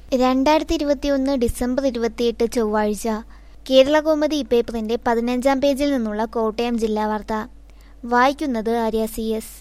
രണ്ടായിരത്തി ഇരുപത്തിയൊന്ന് ഡിസംബർ ഇരുപത്തിയെട്ട് ചൊവ്വാഴ്ച കേരളകൗമുദി പേപ്പറിന്റെ പതിനഞ്ചാം പേജിൽ നിന്നുള്ള കോട്ടയം ജില്ലാ വാർത്ത വായിക്കുന്നത് ആര്യ സി എസ്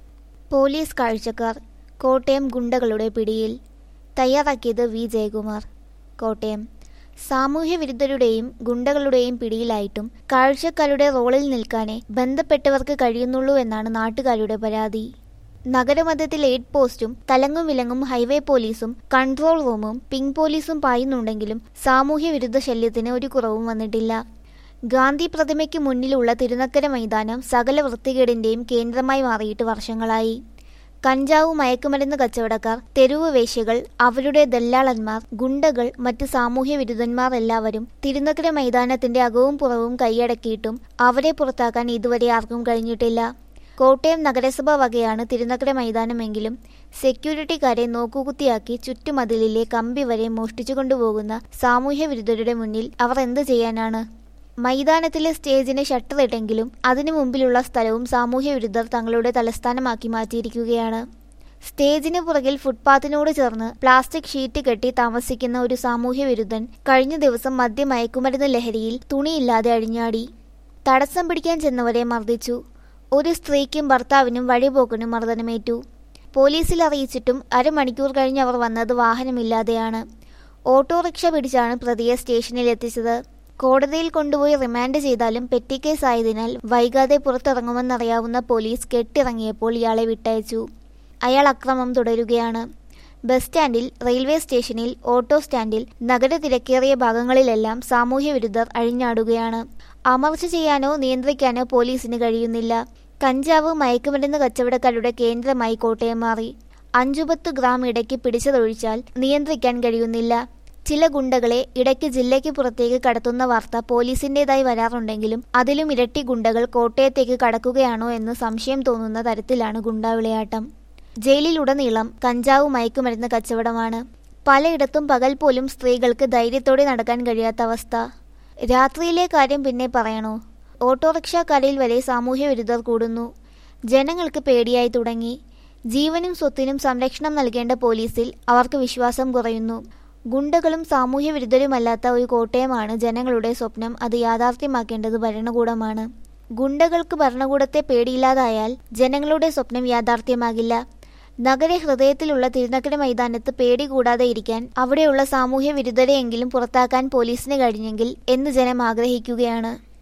പോലീസ് കാഴ്ചക്കാർ കോട്ടയം ഗുണ്ടകളുടെ പിടിയിൽ തയ്യാറാക്കിയത് വി ജയകുമാർ കോട്ടയം സാമൂഹ്യ വിരുദ്ധരുടെയും ഗുണ്ടകളുടെയും പിടിയിലായിട്ടും കാഴ്ചക്കാരുടെ റോളിൽ നിൽക്കാനേ ബന്ധപ്പെട്ടവർക്ക് കഴിയുന്നുള്ളൂ എന്നാണ് നാട്ടുകാരുടെ പരാതി നഗരമധ്യത്തിൽ എയ്ഡ് പോസ്റ്റും തലങ്ങും വിലങ്ങും ഹൈവേ പോലീസും കൺട്രോൾ റൂമും പിങ്ക് പോലീസും പായുന്നുണ്ടെങ്കിലും സാമൂഹ്യ വിരുദ്ധ ശല്യത്തിന് ഒരു കുറവും വന്നിട്ടില്ല ഗാന്ധി പ്രതിമയ്ക്ക് മുന്നിലുള്ള തിരുനക്കര മൈതാനം സകല വൃത്തികേടിന്റെയും കേന്ദ്രമായി മാറിയിട്ട് വർഷങ്ങളായി കഞ്ചാവ് മയക്കുമരുന്ന് കച്ചവടക്കാർ തെരുവ് വേശ്യകൾ അവരുടെ ദല്ലാളന്മാർ ഗുണ്ടകൾ മറ്റ് സാമൂഹ്യ വിരുദ്ധന്മാർ എല്ലാവരും തിരുനക്കര മൈതാനത്തിന്റെ അകവും പുറവും കൈയടക്കിയിട്ടും അവരെ പുറത്താക്കാൻ ഇതുവരെ ആർക്കും കഴിഞ്ഞിട്ടില്ല കോട്ടയം നഗരസഭ വകയാണ് തിരുനക്കര മൈതാനമെങ്കിലും സെക്യൂരിറ്റിക്കാരെ നോക്കുകുത്തിയാക്കി ചുറ്റുമതിലിലെ കമ്പി വരെ മോഷ്ടിച്ചു കൊണ്ടുപോകുന്ന സാമൂഹ്യ വിരുദ്ധരുടെ മുന്നിൽ അവർ എന്ത് ചെയ്യാനാണ് മൈതാനത്തിലെ സ്റ്റേജിന് ഷട്ടറിട്ടെങ്കിലും അതിനു മുമ്പിലുള്ള സ്ഥലവും സാമൂഹ്യ വിരുദ്ധർ തങ്ങളുടെ തലസ്ഥാനമാക്കി മാറ്റിയിരിക്കുകയാണ് സ്റ്റേജിന് പുറകിൽ ഫുട്പാത്തിനോട് ചേർന്ന് പ്ലാസ്റ്റിക് ഷീറ്റ് കെട്ടി താമസിക്കുന്ന ഒരു സാമൂഹ്യ വിരുദ്ധൻ കഴിഞ്ഞ ദിവസം മദ്യമയക്കുമരുന്ന് ലഹരിയിൽ തുണിയില്ലാതെ അഴിഞ്ഞാടി തടസ്സം പിടിക്കാൻ ചെന്നവരെ മർദ്ദിച്ചു ഒരു സ്ത്രീക്കും ഭർത്താവിനും വഴിപോക്കനും മർദ്ദനമേറ്റു പോലീസിൽ അറിയിച്ചിട്ടും അരമണിക്കൂർ കഴിഞ്ഞ് അവർ വന്നത് വാഹനമില്ലാതെയാണ് ഓട്ടോറിക്ഷ പിടിച്ചാണ് പ്രതിയെ സ്റ്റേഷനിൽ എത്തിച്ചത് കോടതിയിൽ കൊണ്ടുപോയി റിമാൻഡ് ചെയ്താലും പെറ്റി കേസ് ആയതിനാൽ വൈകാതെ പുറത്തിറങ്ങുമെന്നറിയാവുന്ന പോലീസ് കെട്ടിറങ്ങിയപ്പോൾ ഇയാളെ വിട്ടയച്ചു അയാൾ അക്രമം തുടരുകയാണ് ബസ് സ്റ്റാൻഡിൽ റെയിൽവേ സ്റ്റേഷനിൽ ഓട്ടോ സ്റ്റാൻഡിൽ നഗര തിരക്കേറിയ ഭാഗങ്ങളിലെല്ലാം സാമൂഹ്യ വിരുദ്ധർ അഴിഞ്ഞാടുകയാണ് അമർച്ച ചെയ്യാനോ നിയന്ത്രിക്കാനോ പോലീസിന് കഴിയുന്നില്ല കഞ്ചാവ് മയക്കുമരുന്ന് കച്ചവടക്കാരുടെ കേന്ദ്രമായി കോട്ടയം മാറി അഞ്ചുപത്ത് ഗ്രാം ഇടയ്ക്ക് പിടിച്ചതൊഴിച്ചാൽ നിയന്ത്രിക്കാൻ കഴിയുന്നില്ല ചില ഗുണ്ടകളെ ഇടയ്ക്ക് ജില്ലയ്ക്ക് പുറത്തേക്ക് കടത്തുന്ന വാർത്ത പോലീസിന്റേതായി വരാറുണ്ടെങ്കിലും അതിലും ഇരട്ടി ഗുണ്ടകൾ കോട്ടയത്തേക്ക് കടക്കുകയാണോ എന്ന് സംശയം തോന്നുന്ന തരത്തിലാണ് ഗുണ്ടാവിളയാട്ടം ജയിലിലുടനീളം കഞ്ചാവ് മയക്കുമരുന്ന് കച്ചവടമാണ് പലയിടത്തും പകൽ പോലും സ്ത്രീകൾക്ക് ധൈര്യത്തോടെ നടക്കാൻ കഴിയാത്ത അവസ്ഥ രാത്രിയിലെ കാര്യം പിന്നെ പറയണോ ഓട്ടോറിക്ഷക്കാരിൽ വരെ സാമൂഹ്യ വിരുദ്ധർ കൂടുന്നു ജനങ്ങൾക്ക് പേടിയായി തുടങ്ങി ജീവനും സ്വത്തിനും സംരക്ഷണം നൽകേണ്ട പോലീസിൽ അവർക്ക് വിശ്വാസം കുറയുന്നു ഗുണ്ടകളും സാമൂഹ്യ വിരുദ്ധരുമല്ലാത്ത ഒരു കോട്ടയമാണ് ജനങ്ങളുടെ സ്വപ്നം അത് യാഥാർത്ഥ്യമാക്കേണ്ടത് ഭരണകൂടമാണ് ഗുണ്ടകൾക്ക് ഭരണകൂടത്തെ പേടിയില്ലാതായാൽ ജനങ്ങളുടെ സ്വപ്നം യാഥാർത്ഥ്യമാകില്ല നഗര ഹൃദയത്തിലുള്ള തിരുനക്കര മൈതാനത്ത് പേടി കൂടാതെ ഇരിക്കാൻ അവിടെയുള്ള സാമൂഹ്യ വിരുദ്ധരെയെങ്കിലും പുറത്താക്കാൻ പോലീസിന് കഴിഞ്ഞെങ്കിൽ എന്ന് ജനം ആഗ്രഹിക്കുകയാണ്